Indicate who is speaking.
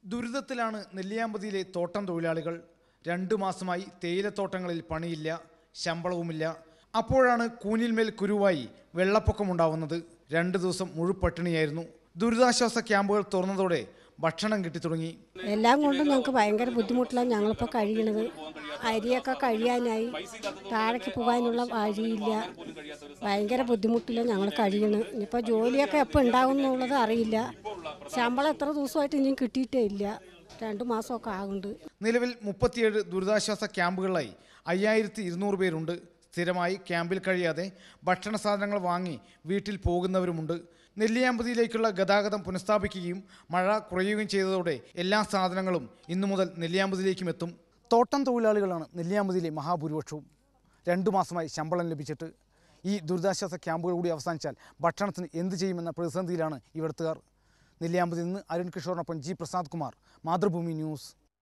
Speaker 1: ദുരിതത്തിലാണ് നെല്ലിയാമ്പതിയിലെ തോട്ടം തൊഴിലാളികൾ രണ്ടു മാസമായി തേയിലത്തോട്ടങ്ങളിൽ പണിയില്ല ശമ്പളവുമില്ല അപ്പോഴാണ് കൂനിൽമേൽ കുരുവായി വെള്ളപ്പൊക്കമുണ്ടാവുന്നത് രണ്ട് ദിവസം മുഴുപട്ടിണിയായിരുന്നു ദുരിതാശ്വാസ ക്യാമ്പുകൾ തുറന്നതോടെ ഭക്ഷണം കിട്ടിത്തുടങ്ങി
Speaker 2: എല്ലാം കൊണ്ടും ഞങ്ങൾക്ക് ഭയങ്കര ബുദ്ധിമുട്ടിലാണ് ഞങ്ങളിപ്പോൾ കഴിയണത് അരിയൊക്കെ കഴിയാനായി താഴേക്ക് പോകാനുള്ള വഴിയില്ല ഭയങ്കര ബുദ്ധിമുട്ടില്ല ഞങ്ങൾ കഴിയണത് ഇനിയിപ്പോൾ ജോലിയൊക്കെ എപ്പോൾ ഉണ്ടാവും എന്നുള്ളത് അറിയില്ല ശമ്പളം എത്ര ദിവസമായിട്ട് ഇനിയും കിട്ടിയിട്ടേ ഇല്ല രണ്ട് മാസമൊക്കെ ആകുന്നുണ്ട്
Speaker 1: നിലവിൽ മുപ്പത്തിയേഴ് ദുരിതാശ്വാസ ക്യാമ്പുകളിലായി അയ്യായിരത്തി ഇരുന്നൂറ് പേരുണ്ട് സ്ഥിരമായി ക്യാമ്പിൽ കഴിയാതെ ഭക്ഷണ സാധനങ്ങൾ വാങ്ങി വീട്ടിൽ പോകുന്നവരുമുണ്ട് നെല്ലിയാമ്പതിയിലേക്കുള്ള ഗതാഗതം പുനഃസ്ഥാപിക്കുകയും മഴ കുറയുകയും ചെയ്തതോടെ എല്ലാ സാധനങ്ങളും ഇന്നു മുതൽ നെല്ലിയാമ്പതിയിലേക്കും എത്തും തോട്ടം തൊഴിലാളികളാണ് നെല്ലിയാമ്പതിയിലെ മഹാഭൂരിപക്ഷവും രണ്ടു മാസമായി ശമ്പളം ലഭിച്ചിട്ട് ഈ ദുരിതാശ്വാസ ക്യാമ്പുകൾ കൂടി അവസാനിച്ചാൽ ഭക്ഷണത്തിന് എന്ത് ചെയ്യുമെന്ന പ്രതിസന്ധിയിലാണ് ഇവിടുത്തുകാർ നെല്ലിയാമ്പതിയിൽ നിന്ന് അരുൺ കിഷോറിനൊപ്പം ജി പ്രസാദ് കുമാർ മാതൃഭൂമി ന്യൂസ്